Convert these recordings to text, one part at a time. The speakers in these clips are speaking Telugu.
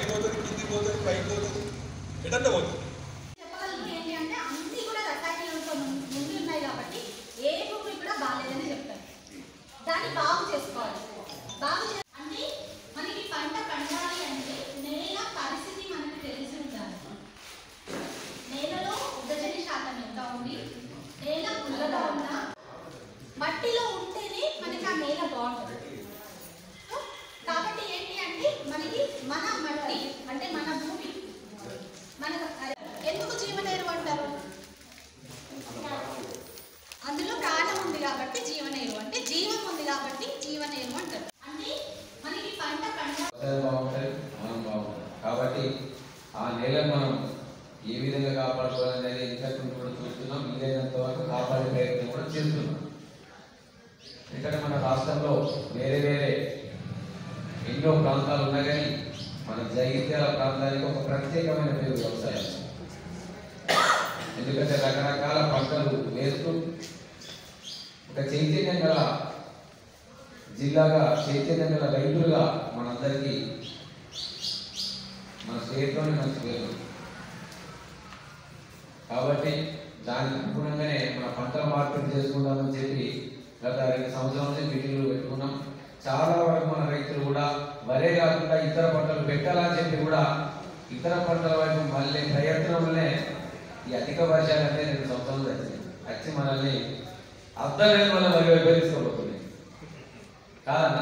పోతుంది కిందికి పోతుంది పైకి పోతుంది ఎటంటే పోతుంది చెప్పగలిగింది ఏంటి అంటే అన్ని కూడా రసాయనాలతో ము- ముందు ఉన్నాయి కాబట్టి ఏ భూమి కూడా బాగాలేదని చెప్తారు దాన్ని బాగు చేసుకోవాలి బాగు చే అంటే మనకి పంట పండాలి అంటే నేల పరిస్థితి మనకు తెలిసి ఉండాలి నేలలో ఉదజని శాతం ఎంత ఉంది నేల పుల్లగా ఉందా మట్టిలో ఉంటేనే మనకి ఆ నేల బాగుంటుంది కాబట్టి ఏంటి అంటే మనకి మన మట్టి అంటే మన భూమి మన ఎందుకు జీవనేరు అంటారు అందులో ప్రాణం ఉంది కాబట్టి జీవనేరు అంటే జీవం ఉంది కాబట్టి జీవనేరు అంటారు అంటే మనకి పంట పంట వ్యవసాయం బాగుంటుంది మనం బాగుంటాం కాబట్టి ఆ నేలను మనం ఏ విధంగా కాపాడుకోవాలనేది ఇంతకు కూడా చూస్తున్నాం వీలైనంత వరకు కాపాడే ప్రయత్నం కూడా చేస్తున్నాం ఇక్కడ మన రాష్ట్రంలో వేరే వేరే ఎన్నో ప్రాంతాలు ఉన్నాయి కానీ మన జగిత్యాల ప్రాంతానికి ఒక ప్రత్యేకమైన పేరు వ్యవసాయం ఎందుకంటే రకరకాల పంటలు వేస్తూ ఒక చైతన్యం గల జిల్లాగా చైతన్యం గల రైతులుగా మనందరికీ మన స్టేట్లోనే మంచి పేరు కాబట్టి దానికి అనుగుణంగానే మన పంటల మార్కెట్ చేసుకుందామని చెప్పి గత రెండు సంవత్సరాల నుంచి మీటింగ్లు పెట్టుకున్నాం చాలా వరకు మన రైతులు కూడా వరే కాకుండా ఇతర పంటలు పెట్టాలని చెప్పి కూడా ఇతర పంటల వైపు మళ్ళీ ప్రయత్నం వల్లే ఈ అధిక వర్షాలు అంటే రెండు సంవత్సరాలు వచ్చింది వచ్చి మనల్ని అర్థం లేదు మళ్ళీ మరి వైపరీసుకోబోతుంది కాదన్నా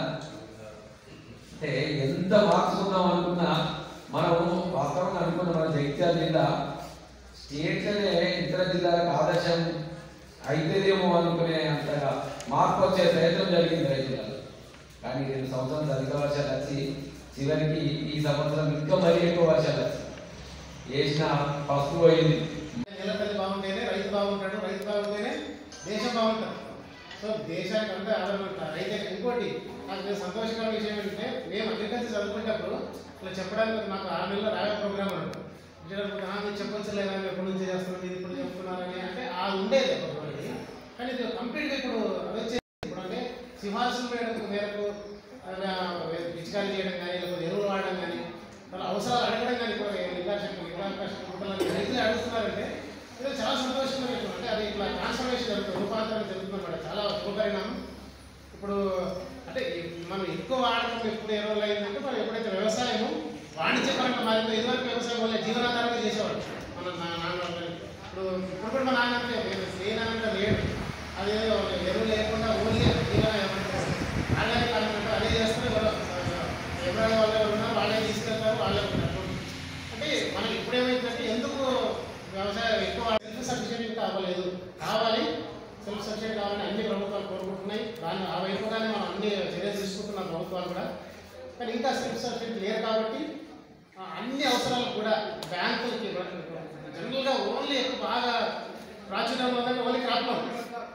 అంటే ఎంత మార్చుకుందాం అనుకున్నా మనము వాస్తవంగా అనుకున్న మన జగిత్యాల జిల్లా స్టేట్లోనే ఇతర జిల్లాలకు ఆదర్శం అయితేదేమో అనుకునే అంతగా మార్పు వచ్చే ప్రయత్నం జరిగింది రైతులలో కానీ రెండు సంవత్సరాలు అధిక వర్షాలు వచ్చి చివరికి ఈ సంవత్సరం ఇంకా మరీ ఎక్కువ వర్షాలు వచ్చి వేసిన పసుపు పోయింది నిలబడి బాగుంటేనే రైతు బాగుంటాడు రైతు బాగుంటేనే దేశం బాగుంటుంది సో దేశానికి అంతా ఆధారం ఉంటారు రైతే ఇంకోటి నాకు నేను సంతోషకరమైన విషయం ఏంటంటే మేము అగ్రికల్చర్ చదువుకునేటప్పుడు ఇట్లా చెప్పడానికి మాకు ఆరు నెలల రాయ ప్రోగ్రామ్ ఉంటుంది ఇచ్చేటప్పుడు "ఆ, మీరు చెప్పొచ్చు లేదా మీరు ఎప్పటి నుంచి చేస్తున్నారు మీరు ఇప్పుడు చెప్తున్నారని అంటే ఆ ఉండేది ఒకటి కానీ ఇది కంప్లీట్గా ఇప్పుడు అది వచ్చేది ఇప్పుడు అంటే సిఫార్సుల మేరకు మేరకు ఆ, పిచికారీ చేయడం కానీ లేకపోతే ఎరువులు వాడడం కానీ వాళ్ళ అవసరాలు అడగడం కానీ ఇప్పుడు నిర్దాక్షణ నిర్దాక్షణ రైతులు అడుగుతున్నారంటే ఇది చాలా సంతోషమైన విషయం అంటే అది ఇట్లా ట్రాన్స్ఫర్మేషన్ జరుగుతుంది రూపాంతరం జరుగుతుంది అన్నమాట చాలా శుభపరిణామం ఇప్పుడు అంటే ఈ- మనం ఎక్కువ వాడకం ఎప్పుడు ఎరువులు అయిందంటే మనం ఎప్పుడైతే వ్యవసాయం వాణిజ్యపరంగా మారిందో ఇదివరకు వ్యవసాయం వల్ల జీవనాధారంగా చేసేవాడు మన నా- నాన్న వాళ్ళు. ఇప్పుడు ఇప్పుడు కూడా మా నాన్న అంటే ఏ నాన్న లేడు అదేదో ఎరువు లేకుండా ఓన్లీ జీవన ఏమంటారు ఆన్లైన్ కాలం అంటే అదే చేస్తారు ఎవరైనా వాళ్ళు ఎవరు ఉన్నా వాళ్ళే తీసుకెళ్తారు వాళ్ళే ఉంటారు అంటే మనకి ఇప్పుడు ఏమైందంటే ఎందుకు వ్యవసాయం ఎక్కువ సెల్ఫ్ సఫిషియెంట్ అవ్వలేదు కావాలి సెల్ఫ్ సఫిషియెంట్ కావాలని అన్ని ప్రభుత్వాలు కోరుకుంటున్నాయి దాన్ని ఆ వైపుగానే మనం అన్ని చర్యలు తీసుకుంటున్నాం ప్రభుత్వాలు కూడా కానీ ఇంకా సెల్ఫ్ సఫిషియెంట్ లేరు కాబట్టి ఆ, అన్ని అవసరాలకు కూడా బ్యాంకులకి జనరల్గా ఓన్లీ ఎక్కువ బాగా ప్రాచుర్యంలో ఉందంటే only crop loan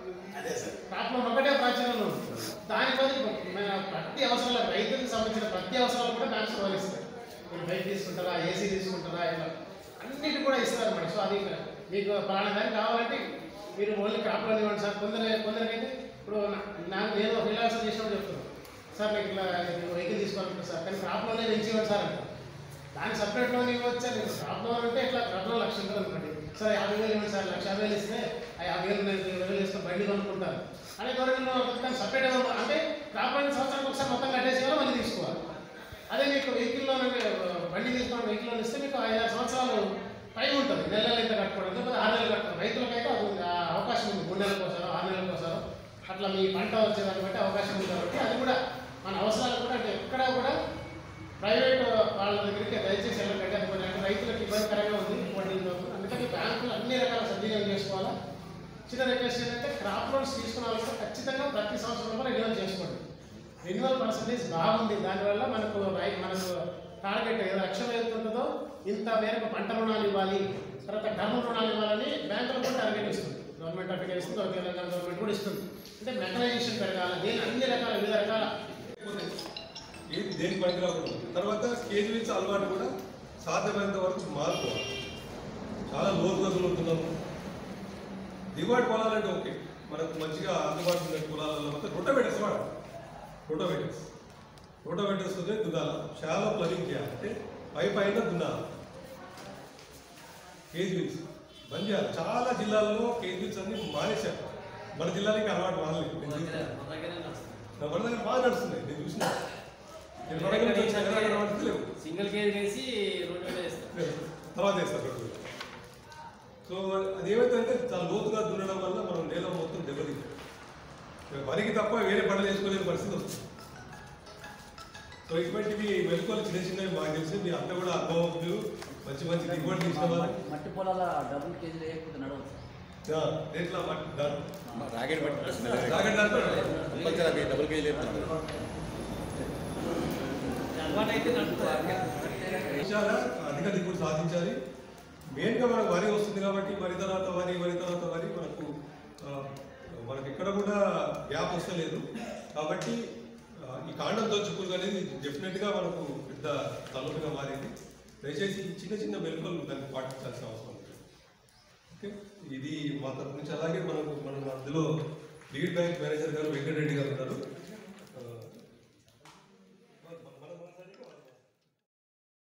crop loan ఒకటే ప్రాచుర్యంలో ఉంది దాని బదులు మన ప్రతి అవసరాలకు రైతులకు సంబంధించిన ప్రతి అవసరాలు కూడా బ్యాంక్స్ ఇస్తాయి మీరు బైక్ తీసుకుంటారా ఏసీ తీసుకుంటారా ఇలా అన్నిటి కూడా ఇస్తారు అన్నమాట సో అది మీకు పలానా దానికి కావాలంటే మీరు ఓన్లీ క్రాప్ లోన్ ఇవ్వండి సార్ కొందరు కొందరికైతే ఇప్పుడు నా- నాకు నేను ఫిలాసఫీ చేసినప్పుడు చెప్తున్నాను సార్ మీకు ఇలా వెహికల్ తీసుకోవాలంటే సార్ కానీ క్రాప్ లోనే నుంచి ఇవ్వండి సార్ అంటారు దానికి సపరేట్ లోన్ ఇవ్వచ్చా లేదు క్రాప్ లోన్ అంటే ఇట్లా క్రాప్ లోన్ లక్ష ఉంటుంది అనుకోండి సరే యాభై వేలు ఇవ్వండి సార్ లక్ష యాభై వేలు ఇస్తే ఆ యాభై వేలు నేను ఇరవై వేలు ఇస్తే బండి కొనుక్కుంటారు అనే గవర్నమెంట్ దానికి సపరేట్ ఇవ్వాలి అంటే క్రాప్ లోన్ సంవత్సరానికి ఒకసారి మొత్తం కట్టేసి ఇవ్వాలి మళ్ళీ తీసుకోవాలి అదే మీకు వెహికల్ లోన్ అంటే, బండి తీసుకున్న వెహికల్ లోన్ ఇస్తే మీకు ఐదు ఆరు సంవత్సరాలు టైం ఉంటుంది నెల నెలలు ఎంత కట్టుకోవడం లేకపోతే ఆరు నెలలు కట్టుకోవడం రైతులకైతే అది ఉంది. ఆ అవకాశం ఉంది మూడు నెలలకు ఒకసారి ఆరు నెలలకు ఒకసారి అట్లా మీ పంట వచ్చేదాన్ని బట్టి అవకాశం ఉంది కాబట్టి అది కూడా మన అవసరాలు కూడా అంటే ఎక్కడా కూడా ప్రైవేట్ వాళ్ళ దగ్గరికి దయచేసి వెళ్ళకండి అది కొంచెం అంటే రైతులకు ఇబ్బందికరంగా ఉంది వడ్డీతో అందుకని బ్యాంకులు అన్ని రకాల సద్వినియోగం చేసుకోవాలా చిన్న రిక్వెస్ట్ ఏంటంటే క్రాప్ లోన్స్ తీసుకున్న వాళ్ళకి ఖచ్చితంగా ప్రతి సంవత్సరం కూడా రెన్యువల్ చేసుకోండి రెన్యువల్ పర్సంటేజ్ బాగుంది దానివల్ల మనకు రై- మనకు టార్గెట్ ఏదో లక్ష్యం ఏదైతే ఉంటుందో ఇంత మేరకు పంట రుణాలు ఇవ్వాలి తర్వాత టర్మ్ రుణాలు ఇవ్వాలని బ్యాంకులు కూడా టార్గెట్ ఇస్తుంది గవర్నమెంట్ అఫీర్ ఇస్తుంది ఒక తెలంగాణ గవర్నమెంట్ కూడా ఇస్తుంది అంటే మెకనైజేషన్ పెరగాలి దేని అన్ని రకాల వివిధ రకాల ఏది దేనికి పనికిరాకూడదు తర్వాత కేజీ నుంచి అలవాటు కూడా సాధ్యమైనంత వరకు మారుకోవాలి చాలా లోతుగా దొరుకుతున్నాము దిగుబడి పొలాలంటే ఓకే మనకు మంచిగా అందుబాటులో ఉన్న పొలాలలో మొత్తం రొటోవేటర్స్ వాడాలి రొటోవేటర్స్ రొటోవేటర్స్ దుదాల చాలా ప్లగింగ్ చేయాలి అంటే పై పైన దున్నాలి కేజీ వీల్స్ బంద్ చేయాలి చాలా జిల్లాల్లో కేజీ వీల్స్ అన్ని మానేశారు మన జిల్లాలకి అలవాటు మానలేదు నేను చూసిన. నా మన దగ్గర బాగా నడుస్తున్నాయి నేను చూసిన నేను వరంగల్ నుంచి వచ్చిన దగ్గర నడుస్తలేవు సింగిల్ కేజీ వేసి రోడ్డు మీద వేస్తారు తర్వాత వేస్తారు రెండు రోజులు. సో అది ఏమైతుందంటే చాలా లోతుగా దున్నడం వల్ల మనం నేల మొత్తం దెబ్బతింటాం వరికి తప్ప వేరే పంటలు వేసుకోలేని పరిస్థితి వస్తుంది సో ఇటువంటివి మెలకువలు చిన్న చిన్నవి మాకు తెలిసి మీ అంతా కూడా అనుభవజ్ఞులు మంచి మంచి దిగుబడి తీసిన వాళ్ళు మట్టి పొలాల డబుల్ కేజీ వేయకపోతే నడవచ్చు ఆ, దేంట్లో మట్టి దాంట్లో. రాకెట్ పట్టి రాగండి దాంట్లో. కంపల్సరీ డబుల్ కేజీ లేపుతున్నాడు అలవాటు అయితే నడుపుతారు విషయాల అధిక దిగుబడి సాధించాలి మెయిన్గా మనకు వరి వస్తుంది కాబట్టి వరి తర్వాత వరి వరి తర్వాత వరి మనకు ఆ, మనకి ఎక్కడ కూడా గ్యాప్ వస్తలేదు కాబట్టి ఆ, ఈ కాండంతో చుక్కులు అనేది డెఫినెట్గా మనకు పెద్ద తలనొప్పిగా మారింది దయచేసి ఈ చిన్న చిన్న మెలకువలు దాన్ని పాటించాల్సిన అవసరం ఉంది ఓకే ఇది మా తరపు నుంచి అలాగే మనకు మనం అందులో లీడ్ బ్యాంక్ మేనేజర్ గారు వెంకటరెడ్డి గారు ఉన్నారు